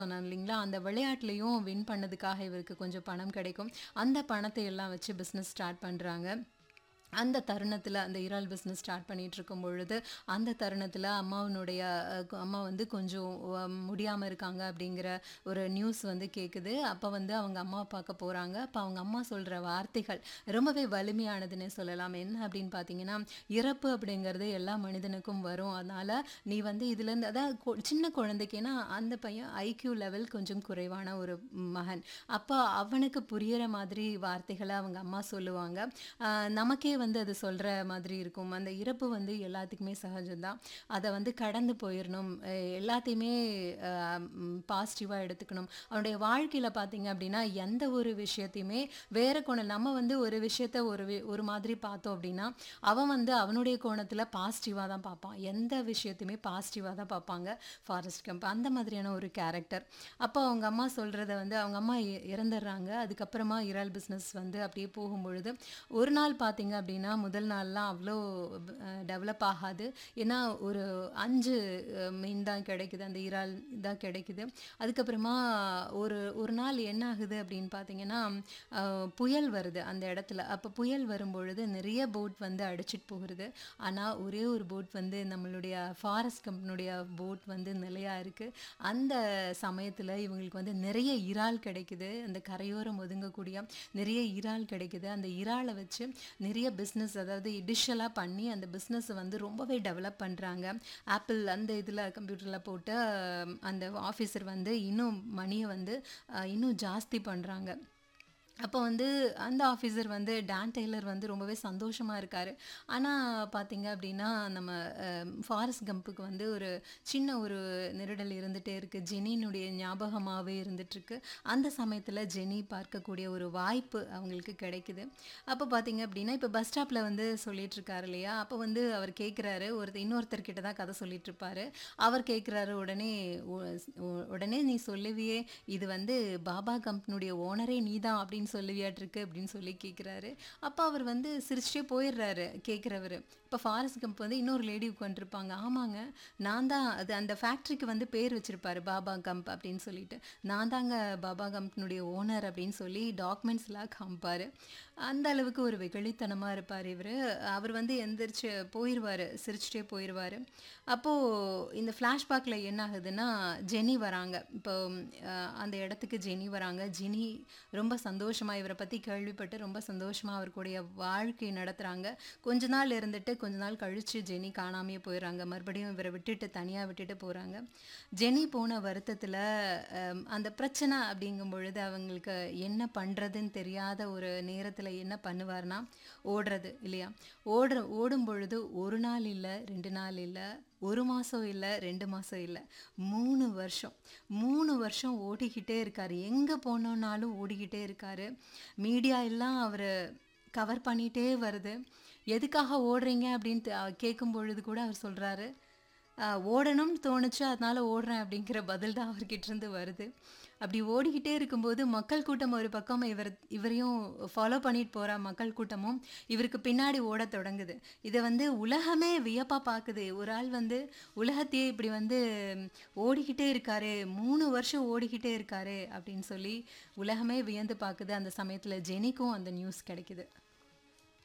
சொன்னேன் இல்லைங்களா, அந்த விளையாட்டுலயும் வின் பண்ணதுக்காக இவருக்கு கொஞ்சம் பணம் கிடைக்கும். அந்த பணத்தை எல்லாம் வச்சு பிசினஸ் ஸ்டார்ட் பண்றாங்க. அந்த தருணத்தில அந்த இறால் பிசினஸ் ஸ்டார்ட் பண்ணிட்டுருக்கும் பொழுது, அந்த தருணத்தில அம்மாவினுடைய அ அம்மா வந்து கொஞ்சம் அ முடியாம இருக்காங்க அப்படிங்கிற ஒரு நியூஸ் வந்து கேட்குது. அப்ப வந்து அவங்க அம்மாவ பார்க்க போறாங்க. அப்ப அவங்க அம்மா சொல்ற வார்த்தைகள் ரொம்பவே வலிமையானதுன்னே சொல்லலாம். என்ன அப்படின்னு பார்த்தீங்கன்னா, "இறப்பு அப்படிங்கிறது எல்லா மனிதனுக்கும் வரும். அதனால நீ வந்து இதுலேருந்து" அதாவது கொ சின்ன குழந்தைக்கு ஏன்னா அந்த பையன் ஐக்யூ லெவல் கொஞ்சம் குறைவான ஒரு மகன். அப்ப அவனுக்கு புரியிற மாதிரி வார்த்தைகள அவங்க அம்மா சொல்லுவாங்க. அ நமக்கே வந்து அது சொல்ற மாதிரி இருக்கும். அந்த இறப்பு வந்து எல்லாத்துக்குமே சகஜம் தான். அத வந்து கடந்து போயிரணும். அ எல்லாத்தையுமே அ ம் பாசிட்டிவா எடுத்துக்கணும். அவனுடைய வாழ்க்கையில பார்த்தீங்க அப்படின்னா, எந்த ஒரு விஷயத்தையுமே வேற கோணம் நம்ம வந்து ஒரு விஷயத்த ஒரு வி ஒரு மாதிரி பார்த்தோம் அப்படின்னா, அவன் வந்து அவனுடைய கோணத்தில பாசிட்டிவா தான் பார்ப்பான். எந்த விஷயத்தையுமே பாசிட்டிவா தான் பார்ப்பாங்க. ஃபாரஸ்ட் கம்ப் அந்த மாதிரியான ஒரு கேரக்டர். அப்போ அவங்க அம்மா சொல்றத வந்து அவங்க அம்மா இ இறந்துடுறாங்க. அதுக்கப்புறமா இறால் பிசினஸ் வந்து அப்படியே போகும்பொழுது, ஒரு நாள் பார்த்தீங்க அப்படின்னா, முதல் நாள்லாம் அவ்ளோ அ டெவலப் ஆகாது. ஏன்னா ஒரு 5 அ மீன் தான் கிடைக்குது. அந்த இறால் தான் கிடைக்குது. அதுக்கப்புறமா ஒரு ஒரு நாள் என்ன ஆகுது அப்படின்னு பார்த்தீங்கன்னா, அ புயல் வருது அந்த இடத்துல. அப்ப புயல் வரும்பொழுது நிறைய போட் வந்து அடிச்சிட்டு போகுது. ஆனா ஒரே ஒரு போட் வந்து நம்மளுடைய ஃபாரஸ்ட் கம்பெனியுடைய போட் வந்து நிலையா இருக்கு. அந்த சமயத்தில இவங்களுக்கு வந்து நிறைய இறால் கிடைக்குது. அந்த கரையோரம் ஒதுங்கக்கூடிய நிறைய இறால் கிடைக்குது. அந்த இறால வச்சு நிறைய பிசினஸ் அதாவது டிஷ் எல்லாம் பண்ணி அந்த பிசினஸ வந்து ரொம்பவே டெவலப் பண்றாங்க. ஆப்பிள் அந்த இதில கம்ப்யூட்டர்ல போட்டு அந்த ஆஃபீசர் வந்து இன்னும் மணிய வந்து அ இன்னும் ஜாஸ்தி பண்றாங்க. அப்போ வந்து அந்த ஆஃபீசர் வந்து டான் டெய்லர் வந்து ரொம்பவே சந்தோஷமா இருக்காரு. ஆனா பார்த்தீங்க அப்படின்னா, நம்ம அ ஃபாரஸ்ட் கம்புக்கு வந்து ஒரு சின்ன ஒரு நெருடல் இருந்துட்டே இருக்கு. ஜெனியினுடைய ஞாபகமாவே இருந்துட்டுருக்கு. அந்த சமயத்தில ஜெனி பார்க்கக்கூடிய ஒரு வாய்ப்பு அவங்களுக்கு கிடைக்குது. அப்ப பார்த்தீங்க அப்படின்னா, இப்ப பஸ் ஸ்டாப்ல வந்து சொல்லிட்டுருக்காரு இல்லையா? அப்போ வந்து அவர் கேட்குறாரு. ஒருத்தர் இன்னொருத்தர் கிட்ட தான் கதை சொல்லிட்டுருப்பாரு. அவர் கேட்குறாரு உடனே "உ உடனே நீ சொல்லுவியே, இது வந்து பாபா கம்பெனியுடைய ஓனரே நீ தான் அப்படின்னு சொல்லுவியாட்ருக்கு" அப்படின்னு சொல்லி கேட்குறாரு. அப்ப அவர் வந்து சிரிச்சுட்டே போயிடுறாரு கேட்கிறவரு. இப்ப ஃபாரஸ்ட் கம்ப் வந்து இன்னொரு லேடி உட்காந்துருப்பாங்க. "ஆமாங்க, நான் தான்" அது அந்த ஃபேக்டரிக்கு வந்து பேர் வச்சிருப்பாரு பாபா கம்ப் அப்படின்னு சொல்லிட்டு. "நான் தாங்க பாபா கம்பெனியுடைய ஓனர்" அப்படின்னு சொல்லி டாக்குமெண்ட்ஸ்லாம் காமிப்பாரு. அந்த அளவுக்கு ஒரு வெகுளித்தனமா இருப்பாரு இவரு. அவர் வந்து எந்திரிச்சு போயிருவாரு. சிரிச்சுட்டே போயிருவாரு. அப்போ இந்த ஃப்ளாஷ்பேக்ல என்ன ஆகுதுன்னா, ஜெனி வராங்க. இப்போ அ அந்த இடத்துக்கு ஜெனி வராங்க. ஜெனி ரொம்ப சந்தோஷமா இவர பத்தி கேள்விப்பட்டு ரொம்ப சந்தோஷமா அவர் கூடய வாழ்க்கை நடத்துறாங்க. கொஞ்ச நாள் இருந்துட்டு, கொஞ்ச நாள் கழிச்சு ஜெனி காணாமயே போயிடுறாங்க. மறுபடியும் இவர விட்டுட்டு தனியா விட்டுட்டு போறாங்க. ஜெனி போன வருத்தத்தில அ அந்த பிரச்சனை அப்படிங்கும் பொழுது அவங்களுக்கு என்ன பண்றதுன்னு தெரியாத ஒரு நேரத்தில என்ன பண்ணுவாருன்னா, ஓடுறது இல்லையா? ஓடுற ஓடும்பொழுது 1 நாள் இல்ல, 2 நாள் இல்ல, 1 மாசம் இல்ல, 2 மாசம் இல்ல, 3 வருஷம். 3 வருஷம் ஓடிக்கிட்டே இருக்காரு. எங்க போனோம்னாலும் ஓடிக்கிட்டே இருக்காரு. மீடியா எல்லாம் அவர கவர் பண்ணிட்டே வருது. "எதுக்காக ஓடுறீங்க?" அப்படின்னு த கேட்கும் பொழுது கூட அவர் சொல்றாரு, "அ ஓடணும்னு தோணுச்சு. அதனால ஓடுறேன்" அப்படிங்கிற பதில் தான் அவர்கிட்டருந்து வருது. அப்படி ஓடிக்கிட்டே இருக்கும்போது மக்கள் கூட்டம் ஒரு பக்கம் இவர் இவரையும் ஃபாலோ பண்ணிட்டு போற மக்கள் கூட்டமும் இவருக்கு பின்னாடி ஓடத் தொடங்குது. இத வந்து உலகமே வியப்பா பார்க்குது. ஒரு ஆள் வந்து உலகத்தையே இப்படி வந்து ஓடிக்கிட்டே இருக்காரே, 3 வருஷம் ஓடிக்கிட்டே இருக்காரே அப்படின்னு சொல்லி உலகமே வியந்து பார்க்குது. அந்த சமயத்தில ஜெனிக்கும் அந்த நியூஸ் கிடைக்குது.